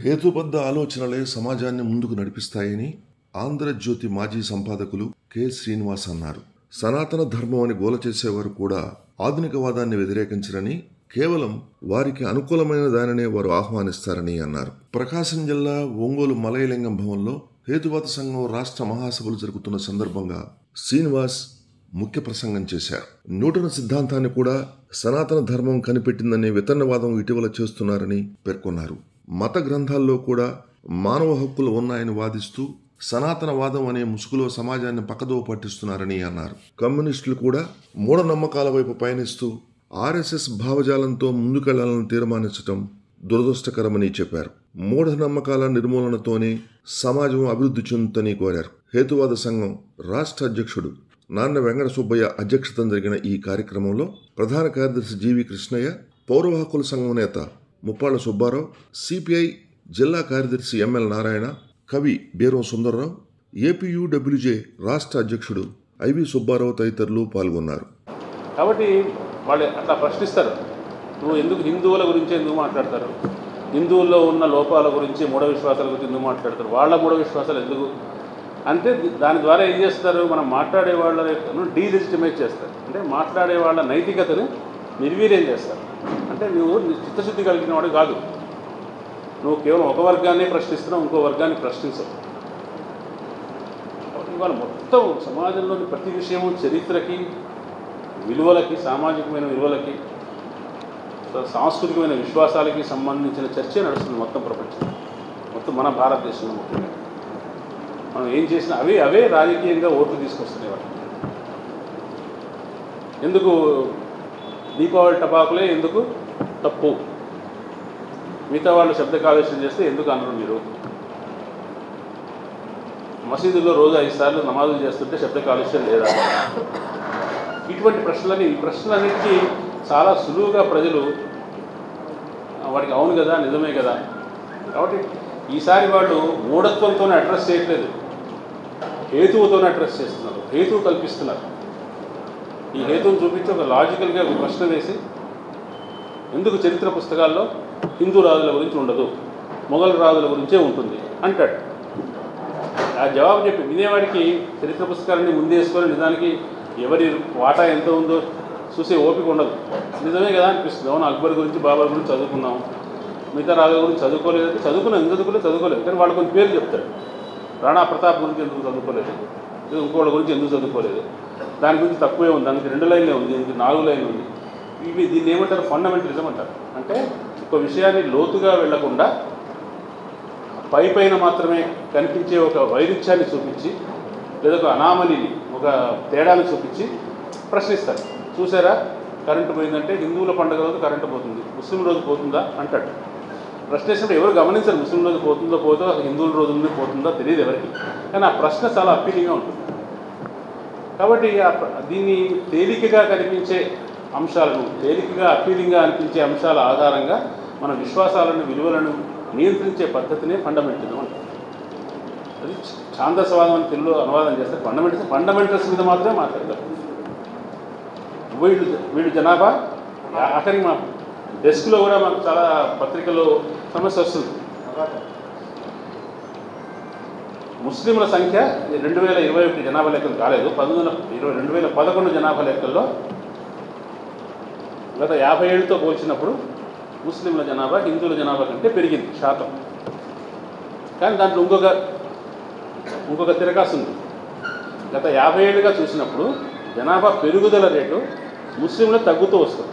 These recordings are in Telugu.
హేతుబద్ధ ఆలోచనలే సమాజాన్ని ముందుకు నడిపిస్తాయని ఆంధ్రజ్యోతి మాజీ సంపాదకులు కె శ్రీనివాస్ అన్నారు సనాతన ధర్మం అని గోల చేసేవారు కూడా ఆధునికవాదాన్ని వ్యతిరేకించరని కేవలం వారికి అనుకూలమైన దానినే వారు ఆహ్వానిస్తారని అన్నారు ప్రకాశం జిల్లా ఒంగోలు మలయలింగం భవన్లో హేతువాద సంఘం రాష్ట్ర మహాసభలు జరుగుతున్న సందర్భంగా శ్రీనివాస్ ముఖ్య ప్రసంగం చేశారు నూతన సిద్ధాంతాన్ని కూడా సనాతన ధర్మం కనిపెట్టిందనే వితన్నవాదం ఇటీవల చేస్తున్నారని పేర్కొన్నారు మత గ్రంథాల్లో కూడా మానవ హక్కులు ఉన్నాయని వాదిస్తూ సనాతనవాదం అనే ముసుగులో సమాజాన్ని పక్కదోవ పట్టిస్తున్నారని అన్నారు కమ్యూనిస్టులు కూడా మూఢనమ్మకాల వైపు పయనిస్తూ ఆర్ఎస్ఎస్ భావజాలంతో ముందుకెళ్లాలని తీర్మానించటం దురదృష్టకరమని చెప్పారు మూఢనమ్మకాల నిర్మూలనతోనే సమాజం అభివృద్ధి చెందుతుందని కోరారు హేతువాద సంఘం రాష్ట్ర అధ్యక్షుడు నాన్న వెంకట సుబ్బయ్య అధ్యక్షతన జరిగిన ఈ కార్యక్రమంలో ప్రధాన కార్యదర్శి జీవి కృష్ణయ్య పౌర హక్కుల సంఘం నేత ముప్పాళ్ల సుబ్బారావు సిపిఐ జిల్లా కార్యదర్శి ఎంఎల్ నారాయణ కవి బీరం సుందర్రావు ఏపీయూడబ్ల్యూజే రాష్ట్ర అధ్యక్షుడు ఐవి సుబ్బారావు తదితరులు పాల్గొన్నారు కాబట్టి వాళ్ళు అట్లా ప్రశ్నిస్తారు నువ్వు ఎందుకు హిందువుల గురించి ఎందుకు మాట్లాడతారు హిందువుల్లో ఉన్న లోపాల గురించి మూఢ విశ్వాసాల గురించి ఎందుకు మాట్లాడతారు వాళ్ళ మూఢ విశ్వాసాలు ఎందుకు అంటే దాని ద్వారా ఏం చేస్తారు మనం మాట్లాడే వాళ్ళను డీలెజిటిమేట్ చేస్తారు అంటే మాట్లాడే వాళ్ళ నైతికతను నిర్వీర్యం చేస్తారు అంటే నువ్వు చిత్తశుద్ధి కలిగిన వాడు కాదు నువ్వు కేవలం ఒక వర్గాన్ని ప్రశ్నిస్తున్నావు ఇంకో వర్గాన్ని ప్రశ్నించవు కాబట్టి ఇవాళ మొత్తం సమాజంలోని ప్రతి విషయము చరిత్రకి విలువలకి సామాజికమైన విలువలకి సాంస్కృతికమైన విశ్వాసాలకి సంబంధించిన చర్చే నడుస్తుంది మొత్తం ప్రపంచం మొత్తం మన భారతదేశంలో ముఖ్యంగా మనం ఏం చేసినా అవే అవే రాజకీయంగా ఓట్లు తీసుకొస్తున్నాయి వాటి ఎందుకు దీపావళి టపాకులే ఎందుకు తప్పు మిగతా వాళ్ళు శబ్ద కాలుష్యం చేస్తే ఎందుకు అనరు మీరు మసీదుల్లో రోజు ఐదు సార్లు నమాజులు చేస్తుంటే శబ్ద కాలుష్యం లేదా ఇటువంటి ప్రశ్నలని ఈ ప్రశ్నలన్నిటికీ చాలా సులువుగా ప్రజలు వాడికి అవును కదా నిజమే కదా కాబట్టి ఈసారి వాళ్ళు మూఢత్వంతోనే అడ్రస్ చేయట్లేదు హేతువుతోనే అడ్రస్ చేస్తున్నారు హేతువు కల్పిస్తున్నారు ఈ హేతువును చూపించి ఒక లాజికల్గా ఒక ప్రశ్న వేసి ఎందుకు చరిత్ర పుస్తకాల్లో హిందూ రాజుల గురించి ఉండదు మొఘల్ రాజుల గురించే ఉంటుంది అంటాడు ఆ జవాబు చెప్పి వినేవాడికి చరిత్ర పుస్తకాలన్నీ ముందేసుకొని నిజానికి ఎవరి వాటా ఎంత ఉందో చూసే ఓపిక ఉండదు నిజమే కదా అనిపిస్తుంది అవును అక్బర్ గురించి బాబర్ గురించి చదువుకున్నాం మిగతా రాజుల గురించి చదువుకోలేదు అంటే చదువుకున్నాం ఎందుకు చదువుకోలేదు చదువుకోలేదు కానీ వాళ్ళు కొన్ని పేర్లు చెప్తాడు రాణా ప్రతాప్ గురించి ఎందుకు చదువుకోలేదు ఇంకోళ్ళ గురించి ఎందుకు చదువుకోలేదు దాని గురించి తక్కువే ఉంది దానికి రెండు లైన్లే ఉంది దీనికి నాలుగు లైన్లు ఉంది ఇవి దీన్ని ఏమంటారు ఫండమెంటలిజం అంటారు అంటే ఒక విషయాన్ని లోతుగా వెళ్లకుండా పై పైన మాత్రమే కనిపించే ఒక వైరుధ్యాన్ని చూపించి లేదా ఒక అనామలిని ఒక తేడాన్ని చూపించి ప్రశ్నిస్తారు చూసారా కరెంటు పోయిందంటే హిందువుల పండుగ రోజు కరెంటు పోతుంది ముస్లిం రోజు పోతుందా అంటాడు ప్రశ్నించినప్పుడు ఎవరు గమనించరు ముస్లిం రోజు పోతుందో పోతుందో అసలు హిందువుల రోజు నుండి పోతుందో తెలియదు ఎవరికి కానీ ఆ ప్రశ్న చాలా అప్పీలింగ్గా ఉంటుంది కాబట్టి ఆ ప్ర- దీన్ని తేలికగా కనిపించే అంశాలను తేలికగా అప్పీలింగ్గా అనిపించే అంశాల ఆధారంగా మన విశ్వాసాలను విలువలను నియంత్రించే పద్ధతినే ఫండమెంటలిజం అంటారు అది ఛాందసవాదం అని తెలుగులో అనువాదం చేస్తే ఫండమెంటల్స్ ఫండమెంటల్స్ మీద మాత్రమే మాట్లాడతారు వీళ్ళు వీళ్ళు జనాభా ఆఖరికి మా డెస్క్లో కూడా మాకు చాలా పత్రికల్లో సమస్య వస్తుంది ముస్లింల సంఖ్య రెండు వేల ఇరవై ఒకటి జనాభా లెక్కలు కాలేదు పంతొమ్మిది వందల ఇరవై రెండు వేల పదకొండు జనాభా లెక్కల్లో గత యాభై ఏళ్ళతో పోల్చినప్పుడు ముస్లింల జనాభా హిందువుల జనాభా కంటే పెరిగింది శాతం కానీ దాంట్లో ఇంకొక ఇంకొక తిరకాసు ఉంది గత యాభై ఏళ్ళుగా చూసినప్పుడు జనాభా పెరుగుదల రేటు ముస్లింలు తగ్గుతూ వస్తుంది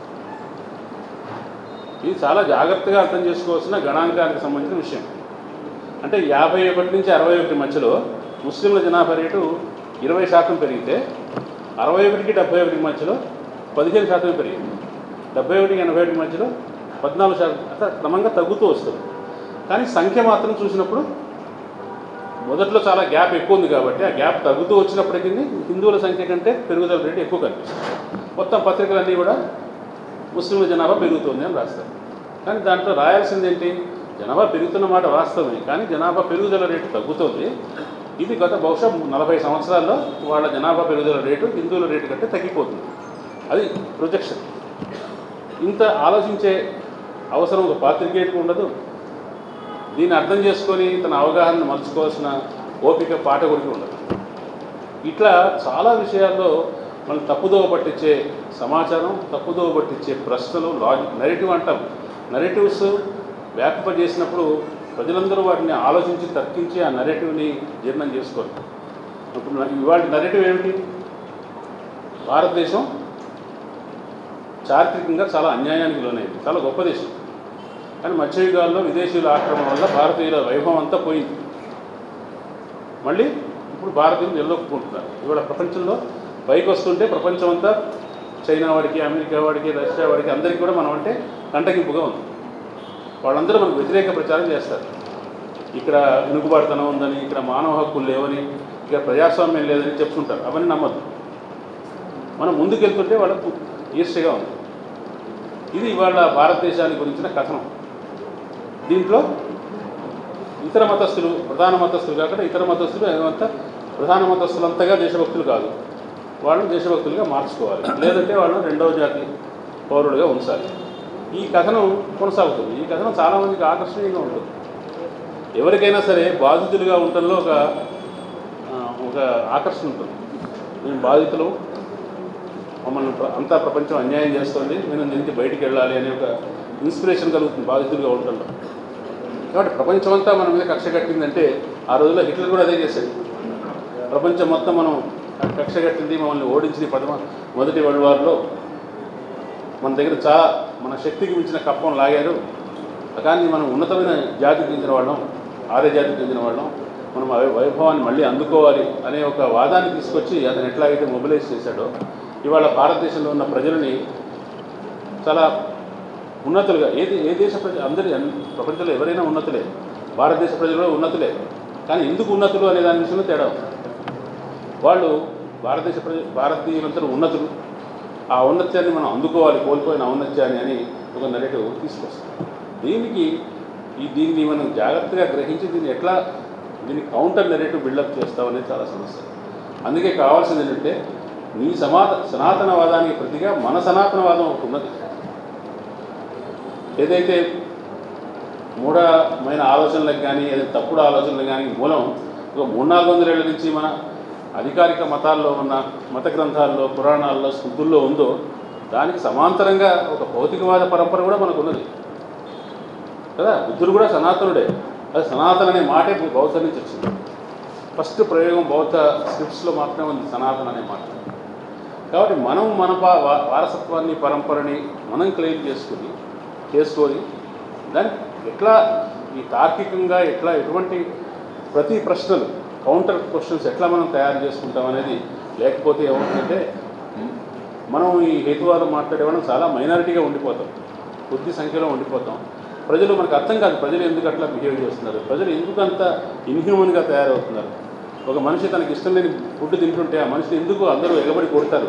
ఇది చాలా జాగ్రత్తగా అర్థం చేసుకోవాల్సిన గణాంకానికి సంబంధించిన విషయం అంటే యాభై ఒకటి నుంచి అరవై ఒకటి మధ్యలో ముస్లింల జనాభా రేటు ఇరవై శాతం పెరిగితే అరవై ఒకటికి డెబ్బై ఒకటికి మధ్యలో పదిహేను శాతం పెరిగింది డెబ్బై ఒకటికి ఎనభై ఒకటి మధ్యలో పద్నాలుగు శాతం అట్లా క్రమంగా తగ్గుతూ వస్తుంది కానీ సంఖ్య మాత్రం చూసినప్పుడు మొదట్లో చాలా గ్యాప్ ఎక్కువ ఉంది కాబట్టి ఆ గ్యాప్ తగ్గుతూ వచ్చినప్పటికీ హిందువుల సంఖ్య కంటే పెరుగుదల రేటు ఎక్కువ కనిపిస్తుంది మొత్తం పత్రికలన్నీ కూడా ముస్లింల జనాభా పెరుగుతుంది అని రాస్తారు కానీ దాంట్లో రాయాల్సింది ఏంటి జనాభా పెరుగుతున్న మాట వాస్తవమే కానీ జనాభా పెరుగుదల రేటు తగ్గుతుంది ఇది గత బహుశా నలభై సంవత్సరాల్లో వాళ్ళ జనాభా పెరుగుదల రేటు హిందువుల రేటు కంటే తగ్గిపోతుంది అది ప్రొజెక్షన్ ఇంత ఆలోచించే అవసరం ఒక పాత్రికేయుడికి ఉండదు దీన్ని అర్థం చేసుకొని తన అవగాహనను మలుచుకోవాల్సిన ఓపిక పాఠకుడికి ఉండదు ఇట్లా చాలా విషయాల్లో మనం తప్పుదోవ పట్టించే సమాచారం తప్పుదోవ పట్టించే ప్రశ్నలు లాజిక్ నెరేటివ్ అంటాం నెరేటివ్స్ వ్యాపింపజేసినప్పుడు ప్రజలందరూ వాటిని ఆలోచించి తర్కించి ఆ నెరేటివ్ని జీర్ణం చేసుకోరు ఇప్పుడు నా- ఇవాళ నెరేటివ్ ఏమిటి భారతదేశం చారిత్రకంగా చాలా అన్యాయానికి లోనైంది చాలా గొప్ప దేశం కానీ మధ్యయుగాల్లో విదేశీయుల ఆక్రమణ వల్ల భారతీయుల వైభవం అంతా పోయింది మళ్ళీ ఇప్పుడు భారతీయులు నిలదొక్కుంటున్నారు ఇవాళ ప్రపంచంలో పైకి వస్తుంటే ప్రపంచం అంతా చైనా వాడికి అమెరికా వాడికి రష్యా వాడికి అందరికీ కూడా మనం అంటే కంటగింపుగా ఉంది వాళ్ళందరూ మనకు వ్యతిరేక ప్రచారం చేస్తారు ఇక్కడ వెనుకబాటుతనం ఉందని ఇక్కడ మానవ హక్కులు లేవని ఇక్కడ ప్రజాస్వామ్యం లేదని చెప్తుంటారు అవన్నీ నమ్మద్దు మనం ముందుకెళ్తుంటే వాళ్ళకు ఈర్ష్యగా ఉంది ఇది ఇవాళ భారతదేశానికి గురించిన కథనం దీంట్లో ఇతర మతస్థులు ప్రధాన మతస్థులు కాకుండా ఇతర మతస్థులు ఏమంతా ప్రధాన మతస్థులంతగా దేశభక్తులు కాదు వాళ్ళని దేశభక్తులుగా మార్చుకోవాలి లేదంటే వాళ్ళని రెండవ జాతి పౌరులుగా ఉంచాలి ఈ కథనం కొనసాగుతుంది ఈ కథనం చాలామందికి ఆకర్షణీయంగా ఉంటుంది ఎవరికైనా సరే బాధితులుగా ఉండటంలో ఒక ఆ, ఒక ఆకర్షణ ఉంటుంది మేము బాధితులు మమ్మల్ని ప్ర- అంతా ప్రపంచం అన్యాయం చేస్తుంది మేము దీనికి బయటికి వెళ్ళాలి అనే ఒక ఇన్స్పిరేషన్ కలుగుతుంది బాధితులుగా ఉండటంలో కాబట్టి ప్రపంచం అంతా మన మీద కక్ష కట్టిందంటే ఆ రోజుల్లో హిట్లర్ కూడా అదే చేశాడు ప్రపంచం మొత్తం మనం కక్ష కట్టింది మమ్మల్ని ఓడించింది ప్రథమ మొదటి వరల్డ్ వార్లో మన దగ్గర చాలా మన శక్తికి మించిన కప్పం లాగారు కానీ మనం ఉన్నతమైన జాతికి చెందిన వాళ్ళం ఆర్య జాతికి చెందిన వాళ్ళం మనం ఆ వైభవాన్ని మళ్ళీ అందుకోవాలి అనే ఒక వాదాన్ని తీసుకొచ్చి అతను ఎట్లాగైతే మొబిలైజ్ చేశాడో ఇవాళ భారతదేశంలో ఉన్న ప్రజలని చాలా ఉన్నతులుగా ఏది ఏ దేశ ప్రజ అందరి అన్- ప్రపంచంలో ఎవరైనా ఉన్నతులే భారతదేశ ప్రజలు కూడా ఉన్నతులే కానీ ఎందుకు ఉన్నతులు అనే దాని విషయంలో తేడా ఉంది. వాళ్ళు భారతదేశ ప్రజ భారతీయులందరూ ఉన్నతులు ఆ ఔన్నత్యాన్ని మనం అందుకోవాలి కోల్పోయిన ఔన్నత్యాన్ని అని ఒక నెరేటివ్ తీసుకొస్తాం దీనికి ఈ దీన్ని మనం జాగ్రత్తగా గ్రహించి దీన్ని ఎట్లా దీన్ని కౌంటర్ నెరేటివ్ బిల్డప్ చేస్తామనేది చాలా సమస్య అందుకే కావాల్సింది ఏంటంటే నీ సమాత సనాతనవాదానికి ప్రతిగా మన సనాతనవాదం ఒకటి ఉన్నది ఏదైతే మూఢమైన ఆలోచనలకు కానీ ఏదైతే తప్పుడు ఆలోచనలకు కానీ మూలం ఒక మూడు నాలుగు వందల ఏళ్ళ నుంచి మన అధికారిక మతాల్లో ఉన్న మత గ్రంథాల్లో పురాణాల్లో స్మృతుల్లో ఉందో దానికి సమాంతరంగా ఒక భౌతికవాద పరంపర కూడా మనకు ఉన్నది కదా బుద్ధుడు కూడా సనాతనుడే అది సనాతన అనే మాటే బౌద్ధ నుంచి వచ్చింది ఫస్ట్ ప్రయోగం బౌద్ధ స్క్రిప్ట్స్లో మాత్రమే ఉంది సనాతన అనే మాట కాబట్టి మనం మన పా- వా- వారసత్వాన్ని పరంపరని మనం క్లెయిమ్ చేసుకుని చేసుకొని దాన్ని ఎట్లా ఈ తార్కికంగా ఎట్లా ఎటువంటి ప్రతి ప్రశ్నలు కౌంటర్ క్వశ్చన్స్ ఎట్లా మనం తయారు చేసుకుంటాం అనేది లేకపోతే ఏమవుతుందంటే మనం ఈ హేతువాదం మాట్లాడేవాళ్ళం చాలా మైనారిటీగా ఉండిపోతాం కొద్ది సంఖ్యలో ఉండిపోతాం ప్రజలు మనకు అర్థం కాదు ప్రజలు ఎందుకు అట్లా బిహేవ్ చేస్తున్నారు ప్రజలు ఎందుకు అంత ఇన్హ్యూమన్గా తయారవుతున్నారు ఒక మనిషి తనకి ఇష్టం లేని ఫుడ్ తింటుంటే ఆ మనిషిని ఎందుకు అందరూ ఎగబడి కొడతారు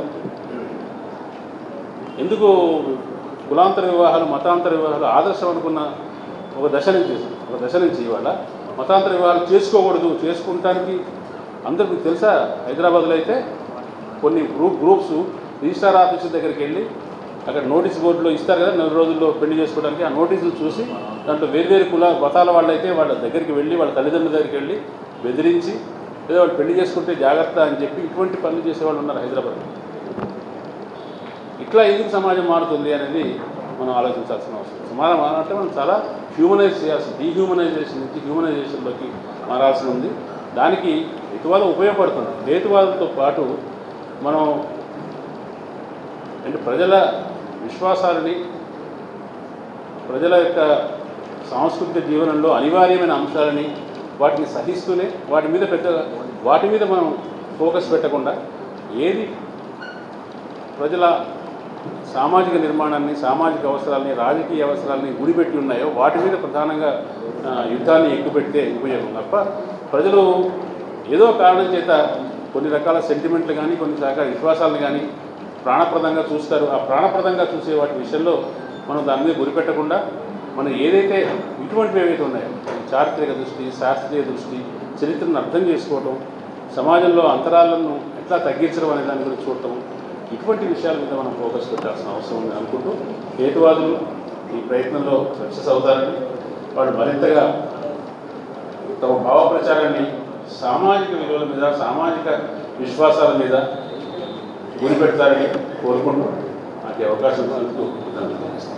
ఎందుకు కులాంతర వివాహాలు మతాంతర వివాహాలు ఆదర్శం అనుకున్న ఒక దశ నుంచి ఒక దశ నుంచి ఇవాళ మతాంతర వివాహాలు చేసుకోకూడదు చేసుకుంటానికి అందరికీ తెలుసా హైదరాబాద్లో అయితే కొన్ని గ్రూప్ గ్రూప్స్ రిజిస్టార్ ఆఫీస్ దగ్గరికి వెళ్ళి అక్కడ నోటీస్ బోర్డులో ఇస్తారు కదా నెల రోజుల్లో పెళ్లి చేసుకోవడానికి ఆ నోటీసులు చూసి దాంట్లో వేర్వేరు కుల మతాల వాళ్ళైతే వాళ్ళ దగ్గరికి వెళ్ళి వాళ్ళ తల్లిదండ్రుల దగ్గరికి వెళ్ళి బెదిరించి లేదా వాళ్ళు పెళ్లి చేసుకుంటే జాగ్రత్త అని చెప్పి ఇటువంటి పనులు చేసేవాళ్ళు ఉన్నారు హైదరాబాద్లో ఇట్లా ఎందుకు సమాజం మారుతుంది అనేది మనం ఆలోచించాల్సిన అవసరం సమాజం మారంటే మనం చాలా హ్యూమనైజ్ చేయాల్సింది డీహ్యూమనైజేషన్ నుంచి హ్యూమనైజేషన్లోకి మారాల్సి ఉంది దానికి హేతువాదం ఉపయోగపడుతుంది హేతువాదంతో పాటు మనం అంటే ప్రజల విశ్వాసాలని ప్రజల యొక్క సాంస్కృతిక జీవనంలో అనివార్యమైన అంశాలని వాటిని సహిస్తూనే వాటి మీద పెద్ద వాటి మీద మనం ఫోకస్ పెట్టకుండా ఏది ప్రజల సామాజిక నిర్మాణాన్ని సామాజిక అవసరాలని రాజకీయ అవసరాలని గుడిపెట్టి ఉన్నాయో వాటి మీద ప్రధానంగా ఆ, యుద్ధాన్ని ఎక్కుపెడితే ఉపయోగం తప్ప ప్రజలు ఏదో కారణం చేత కొన్ని రకాల సెంటిమెంట్లు కానీ కొన్ని రకాల విశ్వాసాలను కానీ ప్రాణప్రదంగా చూస్తారు ఆ ప్రాణప్రదంగా చూసే వాటి విషయంలో మనం దాని మీద గురిపెట్టకుండా మనం ఏదైతే ఇటువంటివి ఏవైతే ఉన్నాయో చారిత్రక దృష్టి శాస్త్రీయ దృష్టి చరిత్రను అర్థం చేసుకోవటం సమాజంలో అంతరాలను ఎట్లా తగ్గించడం అనే దాని గురించి చూడటం ఇటువంటి విషయాల మీద మనం ఫోకస్ పెట్టాల్సిన అవసరం ఉంది అనుకుంటూ హేతువాదులు ఈ ప్రయత్నంలో సక్సెస్ అవుతారని వాళ్ళు మరింతగా తమ భావ ప్రచారాన్ని సామాజిక విలువల మీద సామాజిక విశ్వాసాల మీద గురిపెడతారని కోరుకుంటూ నాకు ఈ అవకాశం ఇచ్చినందుకు ధన్యవాదాలు